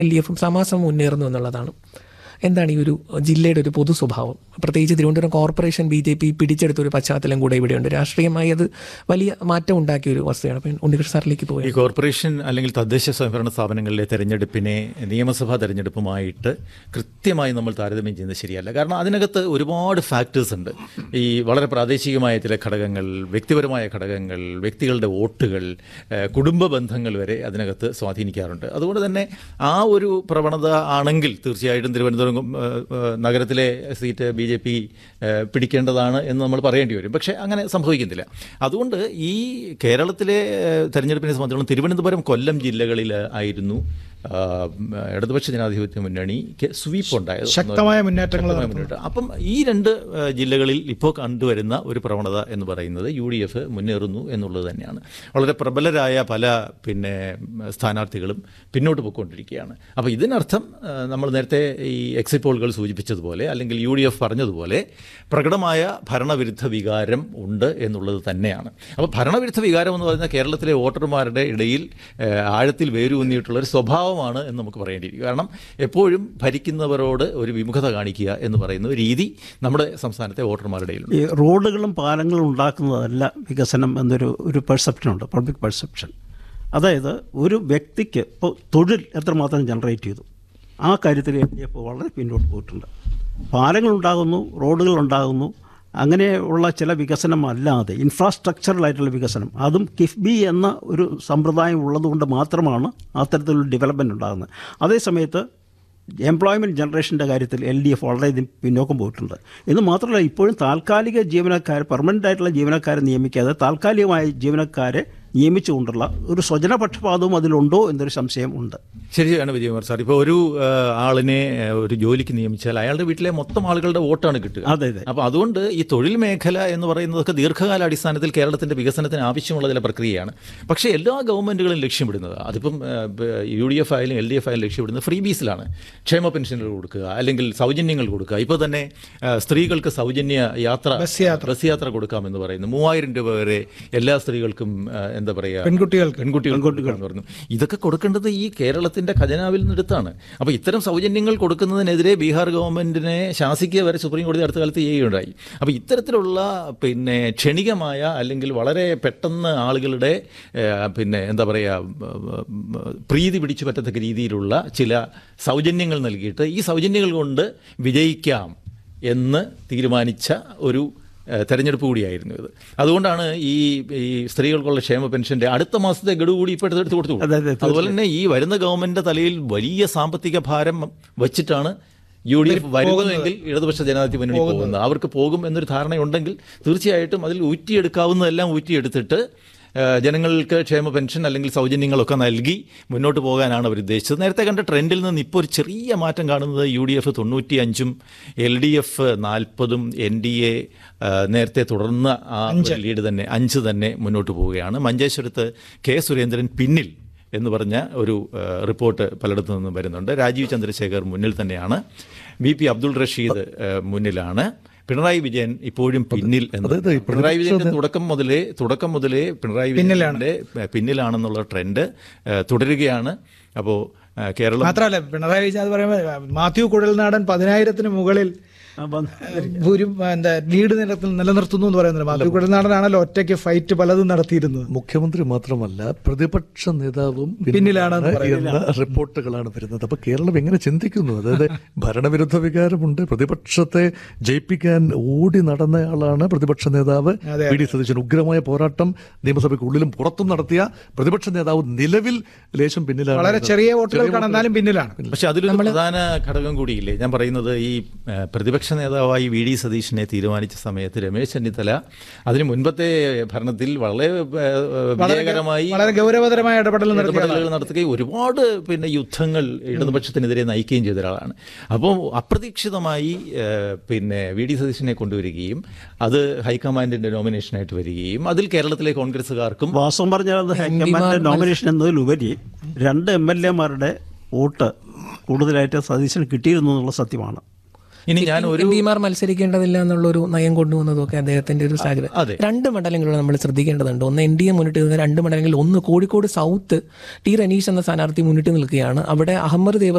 L D എഫും സമാസം മുന്നേറുന്നു എന്നുള്ളതാണ് എന്താണ് ഈ ഒരു ജില്ലയുടെ ഒരു പൊതു സ്വഭാവം പ്രത്യേകിച്ച് Thiruvananthapuram corporation B J P പിടിച്ചെടുത്ത ഒരു പശ്ചാത്തലം കൂടെ ഇവിടെയുണ്ട് രാഷ്ട്രീയമായി അത് വലിയ മാറ്റം ഉണ്ടാക്കിയ ഒരു വസ്തുതയാണ് അപ്പം ഉണ്ണികൃഷ്ണ സാറിലേക്ക് പോയി ഈ കോർപ്പറേഷൻ അല്ലെങ്കിൽ തദ്ദേശ സ്വയംഭരണ സ്ഥാപനങ്ങളിലെ തെരഞ്ഞെടുപ്പിനെ നിയമസഭാ തെരഞ്ഞെടുപ്പുമായിട്ട് കൃത്യമായി നമ്മൾ താരതമ്യം ചെയ്യുന്നത് ശരിയല്ല കാരണം അതിനകത്ത് ഒരുപാട് ഫാക്ടേഴ്സ് ഉണ്ട് ഈ വളരെ പ്രാദേശികമായ ചില ഘടകങ്ങൾ വ്യക്തിപരമായ ഘടകങ്ങൾ വ്യക്തികളുടെ വോട്ടുകൾ ഏഹ് കുടുംബ ബന്ധങ്ങൾ വരെ അതിനകത്ത് സ്വാധീനിക്കാറുണ്ട് അതുകൊണ്ട് തന്നെ ആ ഒരു പ്രവണത ആണെങ്കിൽ തീർച്ചയായിട്ടും തിരുവനന്തപുരം ഏഹ്, ഏഹ്, നഗരത്തിലെ സീറ്റ് ബി ജെ പി പിടിക്കേണ്ടതാണ് എന്ന് നമ്മൾ പറയേണ്ടി വരും പക്ഷേ അങ്ങനെ സംഭവിക്കുന്നില്ല അതുകൊണ്ട് ഈ കേരളത്തിലെ ഏഹ്, തെരഞ്ഞെടുപ്പിനെ സംബന്ധിച്ചിടത്തോളം തിരുവനന്തപുരം കൊല്ലം ജില്ലകളിൽ ആയിരുന്നു ആ, ഇടതുപക്ഷ ജനാധിപത്യ മുന്നണി സ്വീപ്പ് ഉണ്ടായത് ശക്തമായ മുന്നേറ്റങ്ങൾ ശക്തമായ മുന്നേറ്റം അപ്പം ഈ രണ്ട് ഏഹ്, ജില്ലകളിൽ ഇപ്പോൾ കണ്ടുവരുന്ന ഒരു പ്രവണത എന്ന് പറയുന്നത് യു ഡി എഫ് മുന്നേറുന്നു എന്നുള്ളത് തന്നെയാണ് വളരെ പ്രബലരായ പല പിന്നെ ഉം, സ്ഥാനാർത്ഥികളും പിന്നോട്ട് പോയിക്കൊണ്ടിരിക്കുകയാണ് അപ്പോൾ ഇതിനർത്ഥം ഏഹ്, നമ്മൾ നേരത്തെ ഈ എക്സിറ്റ് പോളുകൾ സൂചിപ്പിച്ചതുപോലെ അല്ലെങ്കിൽ യു ഡി എഫ് പറഞ്ഞതുപോലെ പ്രകടമായ ഭരണവിരുദ്ധ വികാരം ഉണ്ട് എന്നുള്ളത് തന്നെയാണ് അപ്പോൾ ഭരണവിരുദ്ധ വികാരം എന്ന് പറയുന്നത് കേരളത്തിലെ വോട്ടർമാരുടെ ഇടയിൽ ഏഹ്, ആഴത്തിൽ വേരൂന്നിയിട്ടുള്ള ഒരു സ്വഭാവമാണ് എന്ന് നമുക്ക് പറയേണ്ടിയിരിക്കും കാരണം എപ്പോഴും ഭരിക്കുന്നവരോട് ഒരു വിമുഖത കാണിക്കുക എന്ന് പറയുന്ന ഒരു രീതി നമ്മുടെ സംസ്ഥാനത്തെ വോട്ടർമാരുടെ ഇടയിലുണ്ട് ഈ റോഡുകളും പാലങ്ങളും ഉണ്ടാക്കുന്നതല്ല വികസനം എന്നൊരു ഒരു പെർസെപ്ഷനുണ്ട് പബ്ലിക് പെർസെപ്ഷൻ അതായത് ഒരു വ്യക്തിക്ക് ഇപ്പോൾ തൊഴിൽ എത്രമാത്രം ജനറേറ്റ് ചെയ്തു ആ കാര്യത്തിൽ എൽ ഡി എഫ് വളരെ പിന്നോട്ട് പോയിട്ടുണ്ട് പാലങ്ങൾ ഉണ്ടാകുന്നു റോഡുകൾ ഉണ്ടാകുന്നു അങ്ങനെയുള്ള ചില വികസനം അല്ലാതെ ഇൻഫ്രാസ്ട്രക്ചറലായിട്ടുള്ള വികസനം അതും കിഫ്ബി എന്ന ഒരു സമ്പ്രദായം ഉള്ളതുകൊണ്ട് മാത്രമാണ് അത്തരത്തിലുള്ള ഡെവലപ്മെൻറ്റ് ഉണ്ടാകുന്നത് അതേസമയത്ത് എംപ്ലോയ്മെൻറ്റ് ജനറേഷൻ്റെ കാര്യത്തിൽ എൽ ഡി എഫ് വളരെയധികം പിന്നോക്കം പോയിട്ടുണ്ട് എന്ന് മാത്രമല്ല ഇപ്പോഴും താൽക്കാലിക ജീവനക്കാർ പെർമനൻ്റ് ആയിട്ടുള്ള ജീവനക്കാരെ നിയമിക്കാതെ താൽക്കാലികമായ ജീവനക്കാരെ നിയമിച്ചുകൊണ്ടുള്ള ഒരു സ്വജനപക്ഷപാതവും അതിലുണ്ടോ എന്നൊരു സംശയം ഉണ്ട് ശരിയാണ് വിജയകുമാർ സാർ ഇപ്പോൾ ഒരു ആ, ആളിനെ ആ, ഒരു ജോലിക്ക് നിയമിച്ചാൽ അയാളുടെ വീട്ടിലെ മൊത്തം ആളുകളുടെ വോട്ടാണ് കിട്ടുക അതെ അതെ അപ്പോൾ അതുകൊണ്ട് ഈ തൊഴിൽ മേഖല എന്ന് പറയുന്നതൊക്കെ ദീർഘകാല അടിസ്ഥാനത്തിൽ കേരളത്തിൻ്റെ വികസനത്തിന് ആവശ്യമുള്ള ചില പ്രക്രിയയാണ് പക്ഷേ എല്ലാ ഗവൺമെൻറ്റുകളും ലക്ഷ്യമിടുന്നത് അതിപ്പം യു ഡി എഫ് ആയാലും എൽ ഡി എഫ് ആയാലും ലക്ഷ്യമിടുന്നത് ഫ്രീ ബീസിലാണ് ക്ഷേമ പെൻഷനുകൾ കൊടുക്കുക അല്ലെങ്കിൽ സൗജന്യങ്ങൾ കൊടുക്കുക ഇപ്പോൾ തന്നെ ആ, സ്ത്രീകൾക്ക് സൗജന്യ യാത്ര ബസ് യാത്ര. ബസ് യാത്ര കൊടുക്കാമെന്ന് പറയുന്നു മൂവായിരം രൂപ വരെ എല്ലാ സ്ത്രീകൾക്കും ആ, എന്താ പറയുക പെൺകുട്ടികൾക്ക് പെൺകുട്ടികൾ എന്ന് പറഞ്ഞു ഇതൊക്കെ കൊടുക്കേണ്ടത് ഈ കേരളത്തിന്റെ ഖജനാവിൽ നിന്നെടുത്താണ് അപ്പോൾ ഇത്തരം സൗജന്യങ്ങൾ കൊടുക്കുന്നതിനെതിരെ ബീഹാർ ഗവൺമെന്റിനെ ശാസിക്കുക വരെ സുപ്രീം കോടതി അടുത്ത കാലത്ത് ചെയ്യുകയുണ്ടായി അപ്പോൾ ഇത്തരത്തിലുള്ള പിന്നെ ക്ഷണികമായ അല്ലെങ്കിൽ വളരെ പെട്ടെന്ന് ആളുകളുടെ ഏഹ്, പിന്നെ എന്താ പറയുക പ്രീതി പിടിച്ചു പറ്റത്തക്ക രീതിയിലുള്ള ചില സൗജന്യങ്ങൾ നൽകിയിട്ട് ഈ സൗജന്യങ്ങൾ കൊണ്ട് വിജയിക്കാം എന്ന് തീരുമാനിച്ച ഒരു ഏഹ് തെരഞ്ഞെടുപ്പ് കൂടിയായിരുന്നു ഇത് അതുകൊണ്ടാണ് ഈ ഈ സ്ത്രീകൾക്കുള്ള ക്ഷേമ പെൻഷന്റെ അടുത്ത മാസത്തെ ഗഡു കൂടി ഇപ്പോൾ എടുത്ത് കൊടുത്തു അതെ, അതെ, അതുപോലെ തന്നെ ഈ വരുന്ന ഗവൺമെന്റിന്റെ തലയിൽ വലിയ സാമ്പത്തിക ഭാരം വച്ചിട്ടാണ് യു ഡി എഫ് വരുന്നതെങ്കിൽ ഇടതുപക്ഷ ജനാധിപത്യ മുന്നണി പോകുന്നത് അവർക്ക് പോകും എന്നൊരു ധാരണയുണ്ടെങ്കിൽ തീർച്ചയായിട്ടും അതിൽ ഊറ്റിയെടുക്കാവുന്നതെല്ലാം ഊറ്റിയെടുത്തിട്ട് ഏഹ് ജനങ്ങൾക്ക് ക്ഷേമ പെൻഷൻ അല്ലെങ്കിൽ സൗജന്യങ്ങളൊക്കെ നൽകി മുന്നോട്ട് പോകാനാണ് അവർ ഉദ്ദേശിച്ചത് നേരത്തെ കണ്ട ട്രെൻഡിൽ നിന്ന് ഇപ്പോൾ ഒരു ചെറിയ മാറ്റം കാണുന്നത് യു ഡി എഫ് തൊണ്ണൂറ്റി അഞ്ചും എൽ ഡി എഫ് നാൽപ്പതും എൻ ഡി എ നേരത്തെ തുടർന്ന ആ ഒരു ലീഡ് തന്നെ അഞ്ച് തന്നെ മുന്നോട്ട് പോവുകയാണ് മഞ്ചേശ്വരത്ത് കെ സുരേന്ദ്രൻ പിന്നിൽ എന്ന് പറഞ്ഞ ഒരു ഏഹ്, റിപ്പോർട്ട് പലയിടത്തു നിന്നും വരുന്നുണ്ട് രാജീവ് ചന്ദ്രശേഖർ മുന്നിൽ തന്നെയാണ് വി പി അബ്ദുൾ റഷീദ് ഏഹ്, മുന്നിലാണ് പിണറായി വിജയൻ ഇപ്പോഴും പിന്നിൽ എന്ന് അതായത് ഈ പിണറായി വിജയന്റെ തുടക്കം മുതലേ തുടക്കം മുതലേ പിണറായി വിജയന്റെ പിന്നിലാണെന്നുള്ള ട്രെൻഡ് ഏഹ്, തുടരുകയാണ് അപ്പോൾ ഏഹ്, കേരളം മാത്രമല്ല പിണറായി വിജയൻ അത് പറയുമ്പോൾ മാത്യു കുഴൽനാടൻ പതിനായിരത്തിന് മുകളിൽ ആ, വന്ന് ഭൂരി എന്താ ലീഡ് നിലത്തിൽ നിലനിർത്തുന്നു എന്ന് പറയുന്നത് മാത്യു കുഴൽനാടനാണല്ലോ ഒറ്റയ്ക്ക് ഫൈറ്റ് പലതും നടത്തിയിരുന്നത് മുഖ്യമന്ത്രി മാത്രമല്ല പ്രതിപക്ഷ നേതാവും പിന്നിലാണെന്ന് എന്ന റിപ്പോർട്ടുകളാണ് വരുന്നത് അപ്പൊ കേരളം എങ്ങനെ ചിന്തിക്കുന്നു അതായത് ഭരണവിരുദ്ധ വികാരമുണ്ട് പ്രതിപക്ഷത്തെ ജയിപ്പിക്കാൻ ഓടി നടന്നയാളാണ് പ്രതിപക്ഷ നേതാവ് അതെ. വി ഡി സതീശൻ ഉഗ്രമായ പോരാട്ടം നിയമസഭയ്ക്കുള്ളിലും പുറത്തും നടത്തിയ പ്രതിപക്ഷ നേതാവ് നിലവിൽ ലേശം പിന്നിലാണ് വളരെ ചെറിയ വോട്ടുകൾക്കാണ് എന്നാലും പിന്നിലാണ് പക്ഷെ അതിലൊരു പ്രധാന ഘടകം കൂടിയില്ലേ ഞാൻ പറയുന്നത് ഈ ഏഹ്, പ്രതിപക്ഷ നേതാവായി വി ഡി സതീഷിനെ തീരുമാനിച്ച സമയത്ത് രമേശ് ചെന്നിത്തല അതിന് മുൻപത്തെ ഭരണത്തിൽ വളരെ ഏഹ്, വിജയകരമായി വളരെ ഗൗരവതരമായ ഇടപെടൽ നടത്തിയ ഇടപെടലുകൾ നടത്തുകയും ഒരുപാട് പിന്നെ യുദ്ധങ്ങൾ ഇടതുപക്ഷത്തിനെതിരെ നയിക്കുകയും ചെയ്ത ഒരാളാണ് അപ്പോൾ അപ്രതീക്ഷിതമായി ഏഹ്, പിന്നെ വി ഡി സതീശനെ കൊണ്ടുവരികയും അത് ഹൈക്കമാൻഡിന്റെ നോമിനേഷനായിട്ട് വരികയും അതിൽ കേരളത്തിലെ കോൺഗ്രസ്സുകാർക്കും വാസ്തവം പറഞ്ഞാൽ അത് ഹൈക്കമാൻഡ് നോമിനേഷൻ എന്നതിലുപരി രണ്ട് എം എൽ എമാരുടെ വോട്ട് കൂടുതലായിട്ട് സതീശന് കിട്ടിയിരുന്നു എന്നുള്ള സത്യമാണ് ഇനി ഞാൻ ഒരു എം പിമാർ മത്സരിക്കേണ്ടതില്ല എന്നുള്ളൊരു നയം കൊണ്ടുവന്നതൊക്കെ അദ്ദേഹത്തിന്റെ ഒരു സാഹചര്യം അതെ. രണ്ട് മണ്ഡലങ്ങളിലാണ് നമ്മൾ ശ്രദ്ധിക്കേണ്ടതുണ്ട് ഒന്ന് എൻ ഡി എ മുന്നിട്ട് നിൽക്കുന്ന രണ്ട് മണ്ഡലങ്ങളിൽ ഒന്ന് കോഴിക്കോട് സൗത്ത് ടി റനീഷ് എന്ന സ്ഥാനാർത്ഥി മുന്നിട്ട് നിൽക്കുകയാണ് അവിടെ അഹമ്മദ് ദേവർ